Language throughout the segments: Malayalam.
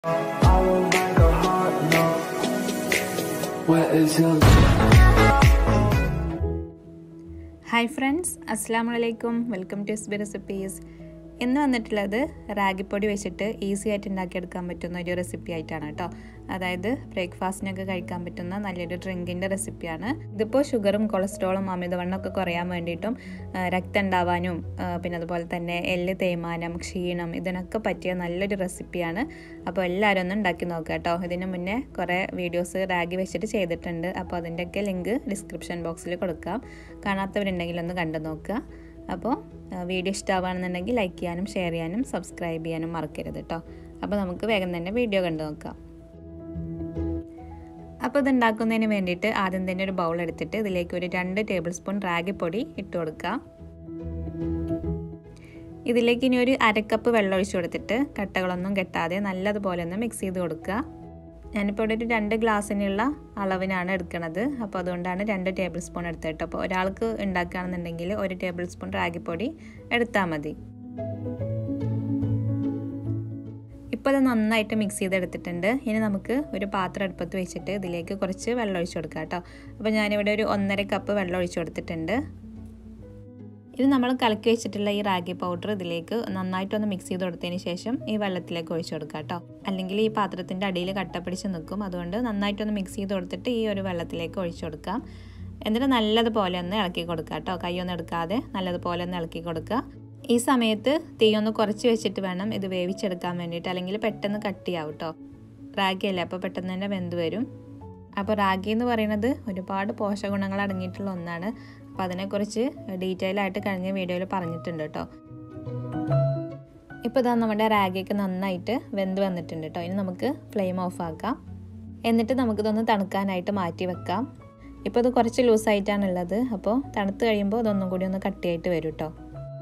I will make a heart no. Where is your hi friends അസ്സാം വലൈക്കും welcome to S B recipes ഇന്ന് വന്നിട്ടുള്ളത് റാഗിപ്പൊടി വെച്ചിട്ട് ഈസി ആയിട്ട് ഉണ്ടാക്കിയെടുക്കാൻ പറ്റുന്ന ഒരു റെസിപ്പി ആയിട്ടാണ് കേട്ടോ അതായത് ബ്രേക്ക്ഫാസ്റ്റിനൊക്കെ കഴിക്കാൻ പറ്റുന്ന നല്ലൊരു ഡ്രിങ്കിൻ്റെ റെസിപ്പിയാണ് ഇതിപ്പോൾ ഷുഗറും കൊളസ്ട്രോളും അമിതവണ്ണമൊക്കെ കുറയാൻ വേണ്ടിയിട്ടും ആ, രക്തം ഉണ്ടാവാനും ആ, പിന്നെ അതുപോലെ തന്നെ എല്ല് തേയ്മാനം ക്ഷീണം ഇതിനൊക്കെ പറ്റിയ നല്ലൊരു റെസിപ്പിയാണ് അപ്പോൾ എല്ലാവരും ഒന്ന് ഉണ്ടാക്കി നോക്കുക കേട്ടോ ഇതിന് മുന്നേ കുറേ വീഡിയോസ് റാഗി വെച്ചിട്ട് ചെയ്തിട്ടുണ്ട് അപ്പോൾ അതിൻ്റെയൊക്കെ ലിങ്ക് ഡിസ്ക്രിപ്ഷൻ ബോക്സിൽ കൊടുക്കാം കാണാത്തവരുണ്ടെങ്കിൽ ഒന്ന് കണ്ടു നോക്കുക അപ്പോൾ വീഡിയോ ഇഷ്ടമാവുകയാണെന്നുണ്ടെങ്കിൽ ലൈക്ക് ചെയ്യാനും ഷെയർ ചെയ്യാനും സബ്സ്ക്രൈബ് ചെയ്യാനും മറക്കരുത് കേട്ടോ അപ്പോൾ നമുക്ക് വേഗം തന്നെ വീഡിയോ കണ്ടു നോക്കാം അപ്പോൾ ഇത് ഉണ്ടാക്കുന്നതിന് വേണ്ടിയിട്ട് ആദ്യം തന്നെ ഒരു ബൗൾ എടുത്തിട്ട് ഇതിലേക്ക് ഒരു രണ്ട് ടേബിൾ സ്പൂൺ റാഗിപ്പൊടി ഇട്ട് കൊടുക്കുക ഇതിലേക്ക് ഇനി ഒരു അരക്കപ്പ് വെള്ളം ഒഴിച്ചു കൊടുത്തിട്ട് കട്ടകളൊന്നും കെട്ടാതെ നല്ലതുപോലെ ഒന്ന് മിക്സ് ചെയ്ത് കൊടുക്കുക ഞാനിപ്പോൾ ഇവിടെ ഒരു രണ്ട് ഗ്ലാസ്സിനുള്ള അളവിനാണ് എടുക്കുന്നത് അപ്പോൾ അതുകൊണ്ടാണ് രണ്ട് ടേബിൾ സ്പൂൺ എടുത്തിട്ട് അപ്പോൾ ഒരാൾക്ക് ഉണ്ടാക്കുകയാണെന്നുണ്ടെങ്കിൽ ഒരു ടേബിൾ സ്പൂൺ റാഗിപ്പൊടി എടുത്താൽ മതി ഇപ്പോൾ അത് നന്നായിട്ട് മിക്സ് ചെയ്തെടുത്തിട്ടുണ്ട് ഇനി നമുക്ക് ഒരു പാത്രം അടുപ്പത്ത് വെച്ചിട്ട് ഇതിലേക്ക് കുറച്ച് വെള്ളം ഒഴിച്ചു കൊടുക്കാം കേട്ടോ അപ്പോൾ ഞാനിവിടെ ഒരു ഒന്നര കപ്പ് വെള്ളം ഒഴിച്ചു കൊടുത്തിട്ടുണ്ട് ഇത് നമ്മൾ കലക്കി വെച്ചിട്ടുള്ള ഈ റാഗി പൗഡർ ഇതിലേക്ക് നന്നായിട്ടൊന്ന് മിക്സ് ചെയ്ത് കൊടുത്തതിന് ശേഷം ഈ വെള്ളത്തിലേക്ക് ഒഴിച്ചു കൊടുക്കുക കേട്ടോ അല്ലെങ്കിൽ ഈ പാത്രത്തിൻ്റെ അടിയിൽ കട്ട പിടിച്ച് നിൽക്കും അതുകൊണ്ട് നന്നായിട്ടൊന്ന് മിക്സ് ചെയ്ത് കൊടുത്തിട്ട് ഈ ഒരു വെള്ളത്തിലേക്ക് ഒഴിച്ചു കൊടുക്കാം എന്നിട്ട് നല്ലതുപോലെ ഒന്ന് ഇളക്കി കൊടുക്കുക കേട്ടോ കൈയൊന്നും എടുക്കാതെ നല്ലതുപോലെ ഒന്ന് ഇളക്കി കൊടുക്കുക ഈ സമയത്ത് തീ ഒന്ന് കുറച്ച് വെച്ചിട്ട് വേണം ഇത് വേവിച്ചെടുക്കാൻ വേണ്ടിയിട്ട് അല്ലെങ്കിൽ പെട്ടെന്ന് കട്ടിയാവും കേട്ടോ റാഗി അല്ലേ അപ്പോൾ പെട്ടെന്ന് തന്നെ വെന്ത് വരും അപ്പോൾ റാഗി എന്ന് പറയുന്നത് ഒരുപാട് പോഷകഗുണങ്ങൾ അടങ്ങിയിട്ടുള്ള ഒന്നാണ് അപ്പോൾ അതിനെക്കുറിച്ച് ഡീറ്റെയിൽ ആയിട്ട് കഴിഞ്ഞ വീഡിയോയിൽ പറഞ്ഞിട്ടുണ്ട് കേട്ടോ ഇപ്പോൾ ഇതാ നമ്മുടെ റാഗിയൊക്കെ നന്നായിട്ട് വെന്ത് വന്നിട്ടുണ്ട് കേട്ടോ ഇനി നമുക്ക് ഫ്ലെയിം ഓഫ് ആക്കാം എന്നിട്ട് നമുക്കിതൊന്ന് തണുക്കാനായിട്ട് മാറ്റി വെക്കാം ഇപ്പോൾ ഇത് കുറച്ച് ലൂസായിട്ടാണ് ഉള്ളത് അപ്പോൾ തണുത്ത് കഴിയുമ്പോൾ ഇതൊന്നും കൂടി ഒന്ന് കട്ടിയായിട്ട് വരും കേട്ടോ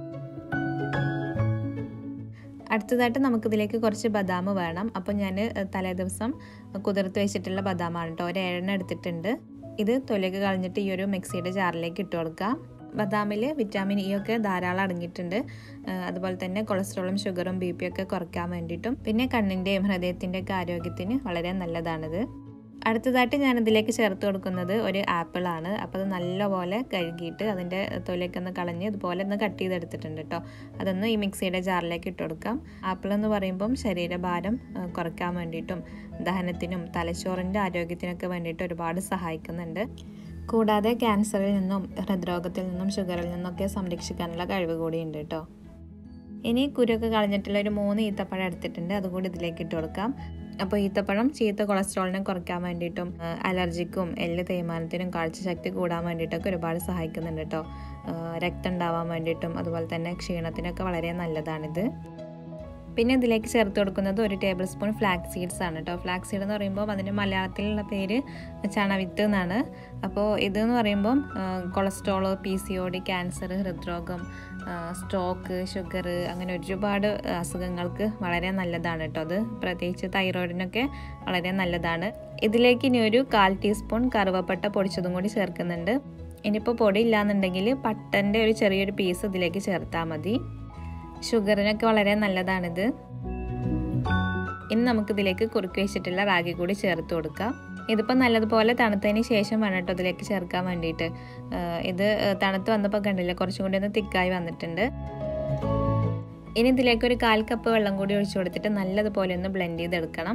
അടുത്തതായിട്ട് നമുക്കിതിലേക്ക് കുറച്ച് ബദാം വേണം അപ്പോൾ ഞാൻ തലേ ദിവസം കുതിർത്ത് വെച്ചിട്ടുള്ള ബദാമാണ് കേട്ടോ ഒരു ഏഴെണ്ണം എടുത്തിട്ടുണ്ട് ഇത് തൊലിയൊക്കെ കളഞ്ഞിട്ട് ഈ ഒരു മിക്സിയുടെ ജാറിലേക്ക് ഇട്ട് കൊടുക്കാം ബദാമിൽ വിറ്റാമിൻ ഇ ഒക്കെ ധാരാളം അടങ്ങിയിട്ടുണ്ട് അതുപോലെ തന്നെ കൊളസ്ട്രോളും ഷുഗറും ബി പി ഒക്കെ കുറയ്ക്കാൻ വേണ്ടിയിട്ടും പിന്നെ കണ്ണിൻ്റെയും ഹൃദയത്തിൻ്റെ ഒക്കെ ആരോഗ്യത്തിന് വളരെ നല്ലതാണിത് അടുത്തതായിട്ട് ഞാൻ ഇതിലേക്ക് ചേർത്ത് കൊടുക്കുന്നത് ഒരു ആപ്പിളാണ് അപ്പോൾ അത് നല്ലപോലെ കഴുകിയിട്ട് അതിൻ്റെ തൊലിയൊക്കെ ഒന്ന് കളഞ്ഞ് ഇതുപോലെ ഒന്ന് കട്ട് ചെയ്തെടുത്തിട്ടുണ്ട് കേട്ടോ അതൊന്ന് ഈ മിക്സിയുടെ ജാറിലേക്ക് ഇട്ട് കൊടുക്കാം ആപ്പിൾ എന്ന് പറയുമ്പം ശരീരഭാരം കുറയ്ക്കാൻ വേണ്ടിയിട്ടും ദഹനത്തിനും തലച്ചോറിൻ്റെ ആരോഗ്യത്തിനൊക്കെ വേണ്ടിയിട്ട് ഒരുപാട് സഹായിക്കുന്നുണ്ട് കൂടാതെ ക്യാൻസറിൽ നിന്നും ഹൃദ്രോഗത്തിൽ നിന്നും ഷുഗറിൽ നിന്നൊക്കെ സംരക്ഷിക്കാനുള്ള കഴിവ് കൂടിയുണ്ട് കേട്ടോ ഇനി കുരുവൊക്കെ കളഞ്ഞിട്ടുള്ള ഒരു മൂന്ന് ഈത്തപ്പഴം എടുത്തിട്ടുണ്ട് അതുകൂടി ഇതിലേക്ക് ഇട്ട് കൊടുക്കാം അപ്പോൾ ഈത്തപ്പഴം ചീത്ത കൊളസ്ട്രോളിനെ കുറയ്ക്കാൻ വേണ്ടിയിട്ടും അലർജിക്കും എല്ല് തേയ്മാനത്തിനും കാഴ്ചശക്തി കൂടാൻ വേണ്ടിയിട്ടൊക്കെ ഒരുപാട് സഹായിക്കുന്നുണ്ട് കേട്ടോ രക്തം ഉണ്ടാവാൻ വേണ്ടിയിട്ടും അതുപോലെ തന്നെ ക്ഷീണത്തിനൊക്കെ വളരെ നല്ലതാണിത് പിന്നെ ഇതിലേക്ക് ചേർത്ത് കൊടുക്കുന്നത് ഒരു ടേബിൾ സ്പൂൺ ഫ്ലാക്സ് സീഡ്സ് ആണ് കേട്ടോ ഫ്ലാക്സ് സീഡ് എന്ന് പറയുമ്പോൾ അതിൻ്റെ മലയാളത്തിലുള്ള പേര് ചണവിത്ത് എന്നാണ് അപ്പോൾ ഇതെന്ന് പറയുമ്പം cholesterol P C O D cancer ഹൃദ്രോഗം സ്ട്രോക്ക് ഷുഗർ അങ്ങനെ ഒരുപാട് അസുഖങ്ങൾക്ക് വളരെ നല്ലതാണ് കേട്ടോ അത് പ്രത്യേകിച്ച് തൈറോയിഡിനൊക്കെ വളരെ നല്ലതാണ് ഇതിലേക്ക് ഇനി ഒരു കാൽ ടീസ്പൂൺ കറുവപ്പട്ട പൊടിച്ചതും കൂടി ചേർക്കുന്നുണ്ട് ഇനിയിപ്പോൾ പൊടി ഇല്ലാന്നുണ്ടെങ്കിൽ പട്ടൻ്റെ ഒരു ചെറിയൊരു പീസ് ഇതിലേക്ക് ചേർത്താൽ മതി ഷുഗറിനൊക്കെ വളരെ നല്ലതാണിത് ഇനി നമുക്കിതിലേക്ക് കുറുക്കി വെച്ചിട്ടുള്ള റാഗി കൂടി ചേർത്ത് കൊടുക്കാം ഇതിപ്പോൾ നല്ലതുപോലെ തണുത്തതിന് ശേഷം വേണം കേട്ടോ ഇതിലേക്ക് ചേർക്കാൻ വേണ്ടിയിട്ട് ഇത് തണുത്ത് വന്നപ്പോൾ കണ്ടില്ല കുറച്ചും കൂടി ഒന്ന് തിക്കായി വന്നിട്ടുണ്ട് ഇനി ഇതിലേക്ക് ഒരു കാൽ കപ്പ് വെള്ളം കൂടി ഒഴിച്ചു കൊടുത്തിട്ട് നല്ലതുപോലെ ഒന്ന് ബ്ലെൻഡ് ചെയ്തെടുക്കണം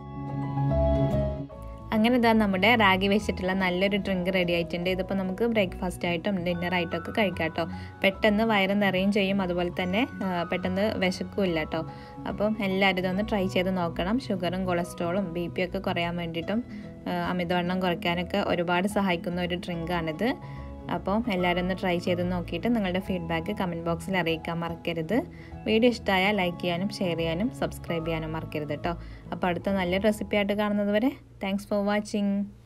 അങ്ങനെ ഇതാ നമ്മുടെ റാഗി വെച്ചിട്ടുള്ള നല്ലൊരു ഡ്രിങ്ക് റെഡി ആയിട്ടുണ്ട് ഇതിപ്പോൾ നമുക്ക് ബ്രേക്ക്ഫാസ്റ്റ് ആയിട്ടും ഡിന്നർ ആയിട്ടും ഒക്കെ കഴിക്കാം കേട്ടോ പെട്ടെന്ന് വയറ് നിറയും ചെയ്യും അതുപോലെ തന്നെ പെട്ടെന്ന് വിശക്കുമില്ല കേട്ടോ അപ്പം എല്ലാവരും ഇതൊന്ന് ട്രൈ ചെയ്ത് നോക്കണം ഷുഗറും കൊളസ്ട്രോളും ബി പി ഒക്കെ കുറയാൻ വേണ്ടിയിട്ടും അമിതവണ്ണം കുറയ്ക്കാനൊക്കെ ഒരുപാട് സഹായിക്കുന്ന ഒരു ഡ്രിങ്കാണിത് അപ്പോൾ എല്ലാവരും ഒന്ന് ട്രൈ ചെയ്ത് നോക്കിയിട്ട് നിങ്ങളുടെ ഫീഡ്ബാക്ക് കമൻറ്റ് ബോക്സിൽ അറിയിക്കാൻ മറക്കരുത് വീഡിയോ ഇഷ്ടമായാൽ ലൈക്ക് ചെയ്യാനും ഷെയർ ചെയ്യാനും സബ്സ്ക്രൈബ് ചെയ്യാനും മറക്കരുത് കേട്ടോ അപ്പോൾ അടുത്ത നല്ലൊരു റെസിപ്പി ആയിട്ട് കാണുന്നത് വരെ താങ്ക്സ് ഫോർ വാച്ചിങ്